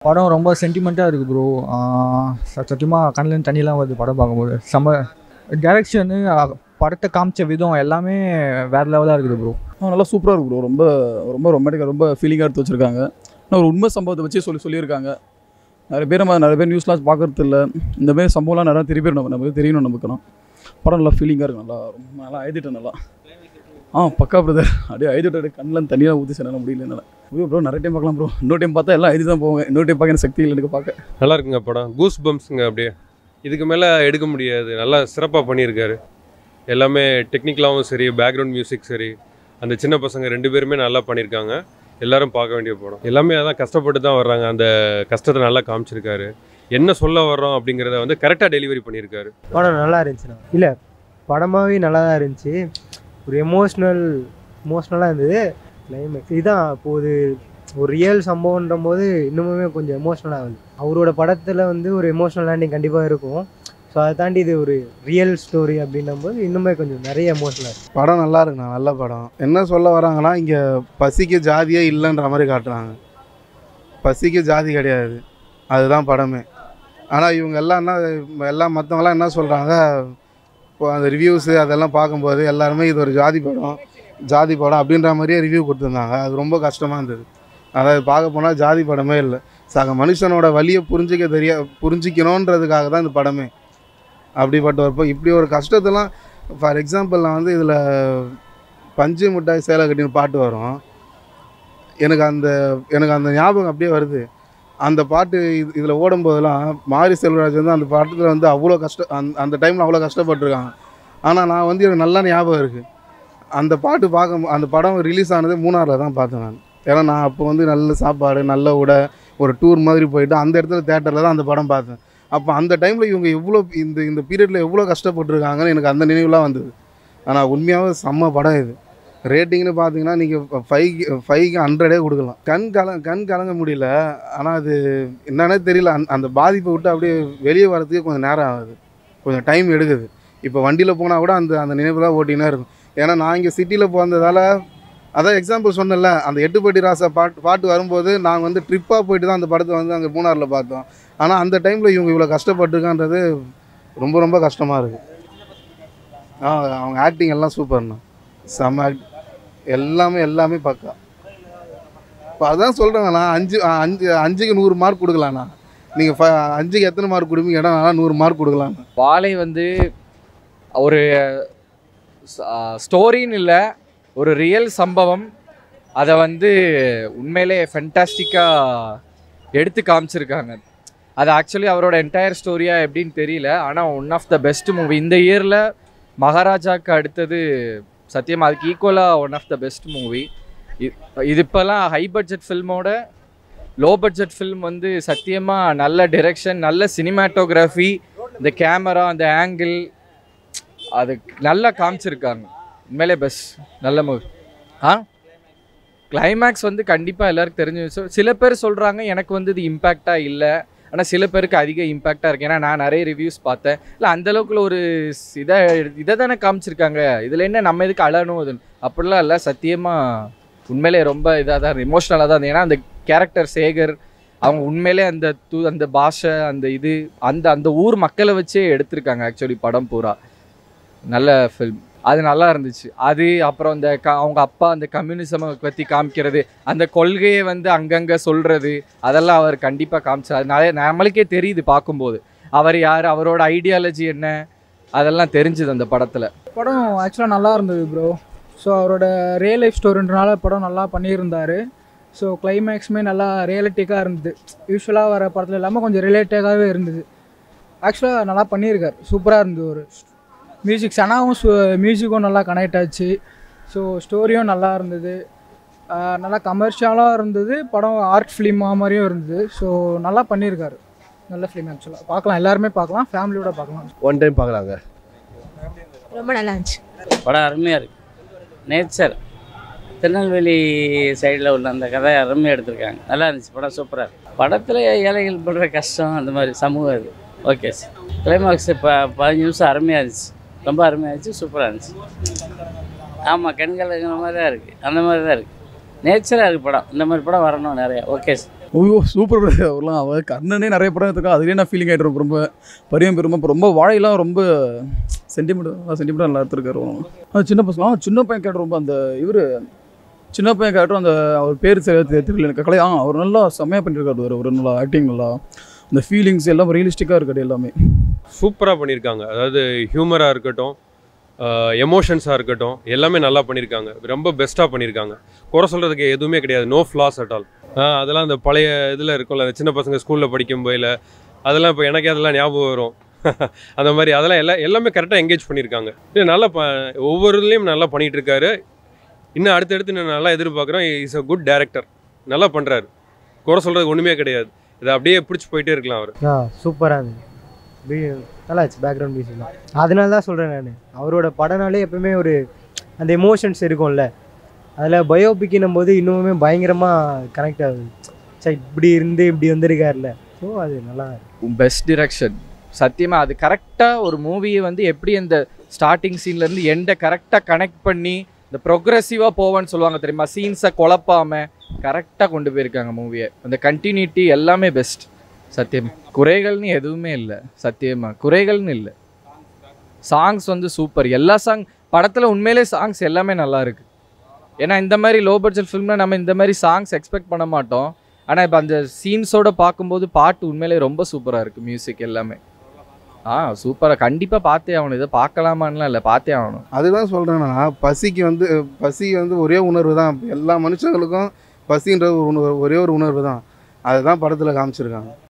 படம் ரொம்ப சென்டிமெண்ட்டாக இருக்குது ப்ரோ சத்தியமாக கண்ணில் தண்ணிலாம் வருது படம் பார்க்கும்போது செம்ம டைரக்ஷனு படத்தை காமிச்ச விதம் எல்லாமே வேறு லெவலாக இருக்குது ப்ரோ ஆ, நல்லா சூப்பராக இருக்கு ப்ரோ ரொம்ப ரொம்ப ரொமாட்டிக்காக ரொம்ப ஃபீலிங்காக எடுத்து வச்சுருக்காங்க ஆனால் ஒரு உண்மை சம்பவத்தை வச்சு சொல்லி சொல்லியிருக்காங்க நிறைய பேர் நம்ம நிறைய பேர் நியூஸ்லாம் பார்க்கறது இல்லை இந்த மாதிரி சம்பவம்லாம் நிறையா தெரிய பேர் நம்ம நமக்கு தெரியணும் நமக்குலாம் படம் நல்லா ஃபீலிங்காக இருக்கு நல்லா ரொம்ப நல்லா எழுதிட்டேன் நல்லா ஆ பக்கா பிரதர் அப்படியே எழுதிட்டு கண்ணில் தனியாக ஊற்றி என்னால் முடியல என்னால் ஐயோ ப்ரோ நிறைய டைம் பார்க்கலாம் ப்ரோ இன்னொரு டைம் பார்த்தா எல்லாம் எழுதி தான் போவேன் இன்னொரு டைம் பார்க்க எனக்கு சக்தி இல்லை எனக்கு பார்க்க நல்லா இருக்குங்க படம் கூஸ் பம்ப்ஸுங்க அப்படியே இதுக்கு மேலே எடுக்க முடியாது நல்லா சிறப்பாக பண்ணியிருக்காரு எல்லாமே டெக்னிக்கலாகவும் சரி பேக்ரவுண்ட் மியூசிக் சரி அந்த சின்ன பசங்க ரெண்டு பேருமே நல்லா பண்ணியிருக்காங்க எல்லாரும் பார்க்க வேண்டிய படம் எல்லாமே அதான் கஷ்டப்பட்டு தான் வர்றாங்க அந்த கஷ்டத்தை நல்லா காமிச்சிருக்காரு என்ன சொல்ல வர்றோம் அப்படிங்கிறத வந்து கரெக்டாக டெலிவரி பண்ணியிருக்காரு படம் நல்லா இருந்துச்சுண்ணா இல்லை படமாகவே நல்லா தான் இருந்துச்சு ஒரு எமோஷ்னல் எமோஷ்னலாக இருந்தது கிளைமேக்ஸ் இதுதான் இப்போது ஒரு ரியல் சம்பவன்ற போது இன்னுமுமே கொஞ்சம் எமோஷ்னலாக ஆகுது அவரோட படத்தில் வந்து ஒரு எமோஷ்னல் லேண்டிங் கண்டிப்பாக இருக்கும் ஸோ அதை தாண்டி இது ஒரு ரியல் ஸ்டோரி அப்படின்னும் போது இன்னுமே கொஞ்சம் நிறைய எமோஷ்னலாக இருக்குது படம் நல்லா இருக்குண்ணா நல்ல படம் என்ன சொல்ல வராங்கன்னா இங்கே பசிக்கு ஜாதியே இல்லைன்ற மாதிரி காட்டுறாங்க பசிக்கு ஜாதி கிடையாது அதுதான் படமே ஆனால் இவங்க எல்லாம் என்ன எல்லாம் மற்றவங்களாம் என்ன சொல்கிறாங்க இப்போ அந்த ரிவ்யூஸு அதெல்லாம் பார்க்கும்போது எல்லாருமே இது ஒரு ஜாதி படம் ஜாதி படம் அப்படின்ற மாதிரியே ரிவ்யூ கொடுத்துருந்தாங்க அது ரொம்ப கஷ்டமாக இருந்தது அதாவது பார்க்க போனால் ஜாதி படமே இல்லை சக மனுஷனோட வலியை புரிஞ்சிக்க தெரிய புரிஞ்சிக்கணுன்றதுக்காக தான் இந்த படமே அப்படிப்பட்ட ஒரு இப்போ இப்படி ஒரு கஷ்டத்தெல்லாம் ஃபார் எக்ஸாம்பிள் நான் வந்து இதில் பஞ்சு மிட்டாய் சேலை கட்டின்னு பாட்டு வரும் எனக்கு அந்த எனக்கு அந்த ஞாபகம் அப்படியே வருது அந்த பாட்டு இது இதில் ஓடும்போதெல்லாம் மாரி செல்வராஜ் வந்து அந்த பாட்டத்தில் வந்து அவ்வளோ கஷ்ட அந்த அந்த டைமில் அவ்வளோ கஷ்டப்பட்டிருக்காங்க ஆனால் நான் வந்து எனக்கு நல்ல ஞாபகம் இருக்குது அந்த பாட்டு பார்க்க அந்த படம் ரிலீஸ் ஆனது மூணாரில் தான் பார்த்தேன் நான் ஏன்னா நான் அப்போ வந்து நல்ல சாப்பாடு நல்ல உடை ஒரு டூர் மாதிரி போயிட்டு அந்த இடத்துல தேட்டரில் தான் அந்த படம் பார்த்தேன் அப்போ அந்த டைமில் இவங்க எவ்வளோ இந்த இந்த பீரியடில் எவ்வளோ கஷ்டப்பட்டிருக்காங்கன்னு எனக்கு அந்த நினைவுலாம் வந்தது ஆனால் உண்மையாகவே செம்ம படம் இது ரேட்டிங்னு பார்த்தீங்கன்னா நீங்கள் ஃபைவ் ஃபைவ்க்கு ஹண்ட்ரடே கொடுக்கலாம் கண் கல கண் கலங்க முடியல ஆனால் அது என்னன்னே தெரியல அந்த அந்த பாதிப்பை விட்டு அப்படியே வெளியே வரதுக்கு கொஞ்சம் நேரம் ஆகுது கொஞ்சம் டைம் எடுக்குது இப்போ வண்டியில் போனால் கூட அந்த அந்த நினைவு தான் ஓட்டினே இருக்கும் ஏன்னா நான் இங்கே சிட்டியில் பிறந்ததால் அதான் எக்ஸாம்பிள் சொன்னேன்ல அந்த எட்டுப்பட்டி ராசா பாட்டு பாட்டு வரும்போது நாங்கள் வந்து ட்ரிப்பாக போயிட்டு தான் அந்த படத்தை வந்து அங்கே மூணாரில் பார்த்தோம் ஆனால் அந்த டைமில் இவங்க இவ்வளோ கஷ்டப்பட்டிருக்கான்றது ரொம்ப ரொம்ப கஷ்டமாக இருக்குது ஆ அவங்க ஆக்டிங் எல்லாம் சூப்பர்ண்ணா செம்ம ஆக்ட் எல்லாமே எல்லாமே பக்கா இப்போ அதான் சொல்கிறேங்கண்ணா அஞ்சு ஆ, அஞ்சு அஞ்சுக்கு நூறு மார்க் கொடுக்கலாண்ணா நீங்கள் ஃப அஞ்சுக்கு எத்தனை மார்க் கொடுப்பீங்க ஏன்னா நான் நூறு மார்க் கொடுக்கலாம் வாழை வந்து ஒரு ஸ்டோரின்னு இல்லை ஒரு ரியல் சம்பவம் அதை வந்து உண்மையிலே ஃபென்டாஸ்டிக்காக எடுத்து காமிச்சிருக்காங்க அது ஆக்சுவலி அவரோட என்டையர் ஸ்டோரியாக எப்படின்னு தெரியல ஆனால் one of the best movie இந்த இயரில் மகாராஜாக்கு அடுத்தது சத்தியமாக அதுக்கு ஈக்குவலாக one of the best movie இது இப்போல்லாம் ஹை பட்ஜெட் ஃபில்மோட லோ பட்ஜெட் ஃபில்ம் வந்து சத்தியமாக நல்ல டிரெக்ஷன் நல்ல சினிமாட்டோகிராஃபி இந்த கேமரா அந்த ஆங்கிள் அது நல்லா காமிச்சிருக்காங்க உண்மையிலே பெஸ்ட் நல்ல மூவி ஆ கிளைமேக்ஸ் வந்து கண்டிப்பாக எல்லாருக்கும் தெரிஞ்ச விஷயம் சில பேர் சொல்கிறாங்க எனக்கு வந்து இது இம்பேக்டாக இல்லை ஆனால் சில பேருக்கு அதிக இம்பேக்டாக இருக்கு ஏன்னா நான் நிறைய ரிவ்யூஸ் பார்த்தேன் இல்லை அந்தளவுக்குள்ள ஒரு இதை இதை தானே காமிச்சிருக்காங்க இதில் என்ன நம்ம எதுக்கு அழணும் அது அப்படிலாம் இல்லை சத்தியமாக உண்மையிலே ரொம்ப இதாக தான் இமோஷ்னலாக தான் இருந்தது. ஏன்னா அந்த கேரக்டர் சேகர் அவங்க உண்மையிலே அந்த தூ அந்த பாஷை அந்த இது அந்த அந்த ஊர் மக்களை வச்சே எடுத்திருக்காங்க ஆக்சுவலி படம் பூரா நல்ல ஃபில்ம் அது நல்லா இருந்துச்சு அது அப்புறம் அந்த க அவங்க அப்பா அந்த கம்யூனிசமை பற்றி காமிக்கிறது அந்த கொள்கையை வந்து அங்கங்கே சொல்கிறது அதெல்லாம் அவர் கண்டிப்பாக காமிச்சார் அது நிறைய நம்மளுக்கே தெரியுது பார்க்கும்போது அவர் யார் அவரோட ஐடியாலஜி என்ன அதெல்லாம் தெரிஞ்சுது அந்த படத்தில் படம் ஆக்சுவலாக நல்லா இருந்தது ப்ரோ ஸோ அவரோட ரியல் லைஃப் ஸ்டோரின்றனால படம் நல்லா பண்ணியிருந்தார் ஸோ கிளைமேக்ஸுமே நல்லா ரியலிட்டிக்காக இருந்தது யூஸ்வலாக வர படத்தில் இல்லாமல் கொஞ்சம் ரிலேட்டிவாகவே இருந்தது ஆக்சுவலாக நல்லா பண்ணியிருக்கார் சூப்பராக இருந்தது ஒரு மியூசிக் சனாவும் மியூசிக்கும் நல்லா கனெக்ட் ஆச்சு ஸோ ஸ்டோரியும் நல்லா இருந்தது ஆஹ் நல்லா கமர்ஷியலாக இருந்தது படம் ஆர்ட் ஃபிலிமாக மாதிரியும் இருந்தது ஸோ நல்லா பண்ணியிருக்காரு நல்ல ஃபிலிம் ஆக்சுவலாக பார்க்கலாம் எல்லாருமே பார்க்கலாம் ஃபேமிலியோட பார்க்கலாம் ஒன் டைம் பார்க்கலாங்க ரொம்ப நல்லா இருந்துச்சு படம் அருமையாக இருக்குது நேச்சர் திருநெல்வேலி சைடில் உள்ள அந்த கதை அருமையாக எடுத்திருக்காங்க நல்லா இருந்துச்சு படம் சூப்பராக இருக்கு படத்தில் ஏழைகள் படுற கஷ்டம் அந்த மாதிரி சமூகம் இது ஓகே சார் கிளைமாக்ஸ் இப்போ பதினஞ்சு நிமிஷம் அருமையாக இருந்துச்சு ரொம்ப அருமையாக இருந்துச்சு சூப்பராக இருந்துச்சு ஆமாம் கண்கலங்கிற மாதிரி தான் இருக்குது அந்த மாதிரி தான் இருக்குது நேச்சராக இருக்கு படம் இந்த மாதிரி படம் வரணும் நிறைய ஓகே ஐயோ சூப்பர் அவர்லாம் அவர் கண்ணனே நிறைய படம் எடுத்துருக்கா அதுலேயே நான் ஃபீலிங் ஆகிட்டு ரொம்ப பரியம் பெருமை இப்போ ரொம்ப வாழையெல்லாம் ரொம்ப சென்டிமெண்ட் சென்டிமெண்ட் நல்லா எடுத்துருக்காரு அது சின்ன பசங்க ஆ சின்ன பையன் கேட்டு ரொம்ப அந்த இவர் சின்ன பையன் கேட்டு அந்த அவர் பேர் சரியா தெ- தெரியல எனக்கு கலை ஆ அவர் நல்லா செம்மையாக பண்ணியிருக்காரு அவர் ஒரு நல்லா ஆக்டிங் நல்லா அந்த ஃபீலிங்ஸ் எல்லாம் ரியலிஸ்டிக்காக இருக்காது எல்லாமே சூப்பராக பண்ணியிருக்காங்க அதாவது ஹியூமராக இருக்கட்டும் எமோஷன்ஸாக இருக்கட்டும் எல்லாமே நல்லா பண்ணியிருக்காங்க ரொம்ப பெஸ்ட்டாக பண்ணியிருக்காங்க குறை சொல்கிறதுக்கு எதுவுமே கிடையாது நோ ஃப்ளாஸ் அட் ஆல் அதெல்லாம் அந்த பழைய இதில் இருக்கும்ல அந்த சின்ன பசங்க ஸ்கூலில் படிக்கும் போயில அதெல்லாம் இப்போ எனக்கே அதெல்லாம் ஞாபகம் வரும் அந்த மாதிரி அதெல்லாம் எல்லாம் எல்லாமே கரெக்டாக என்கேஜ் பண்ணியிருக்காங்க இது நல்லா ப ஒவ்வொரு இதுலேயும் நல்லா பண்ணிகிட்டு இருக்காரு இன்னும் அடுத்தடுத்து நான் நல்லா எதிர்பார்க்குறோம் இஸ் அ குட் டேரக்டர் நல்லா பண்ணுறாரு குறை சொல்கிறதுக்கு ஒன்றுமே கிடையாது இதை அப்படியே பிடிச்சி போயிட்டே இருக்கலாம் அவர் ஆ சூப்பராக இருந்தது பி- நல்லா இருந்துச்சு பேக்ரவுண்ட் மியூசிக்லாம் அதனால தான் சொல்கிறேன் நான் அவரோட படம்னாலே எப்பவுமே ஒரு அந்த எமோஷன்ஸ் இருக்கும்ல அதில் பயோபிக்கினும் போது இன்னுமே பயங்கரமாக கனெக்ட் ஆகுது சரி இப்படி இருந்து இப்படி வந்திருக்காருல்ல ஸோ அது நல்லா பெஸ்ட் டிரெக்ஷன் சத்தியமாக அது கரெக்டாக ஒரு மூவியை வந்து எப்படி அந்த ஸ்டார்டிங் சீன்லேருந்து எண்டை கரெக்டாக கனெக்ட் பண்ணி இந்த ப்ரொக்ரெசிவாக போவான்னு சொல்லுவாங்க தெரியுமா சீன்ஸை குழப்பாம கரெக்டாக கொண்டு போயிருக்காங்க மூவியை அந்த கண்டினியூட்டி எல்லாமே பெஸ்ட் சத்தியம் குறைகள்னு எதுவுமே இல்லை சத்தியமாக குறைகள்னு இல்லை சாங்ஸ் வந்து சூப்பர் எல்லா சாங் படத்தில் உண்மையிலே சாங்ஸ் எல்லாமே நல்லா இருக்கு ஏன்னா இந்த மாதிரி லோ பட்ஜெட் ஃபிலிமில் நம்ம இந்த மாதிரி சாங்ஸ் எக்ஸ்பெக்ட் பண்ண மாட்டோம் ஆனால் இப்போ அந்த சீன்ஸோட பார்க்கும்போது பாட்டு உண்மையிலே ரொம்ப சூப்பராக இருக்குது மியூசிக் எல்லாமே ஆ சூப்பராக கண்டிப்பாக பார்த்தே ஆகணும் இதை பார்க்கலாமான்லாம் இல்லை பார்த்தே ஆகணும் அதுதான் சொல்கிறேன்னா பசிக்கு வந்து பசி வந்து ஒரே உணர்வு தான் எல்லா மனுஷங்களுக்கும் பசின்ற ஒரு உணர்வு ஒரே ஒரு உணர்வு தான் அதுதான் படத்தில் காமிச்சிருக்காங்க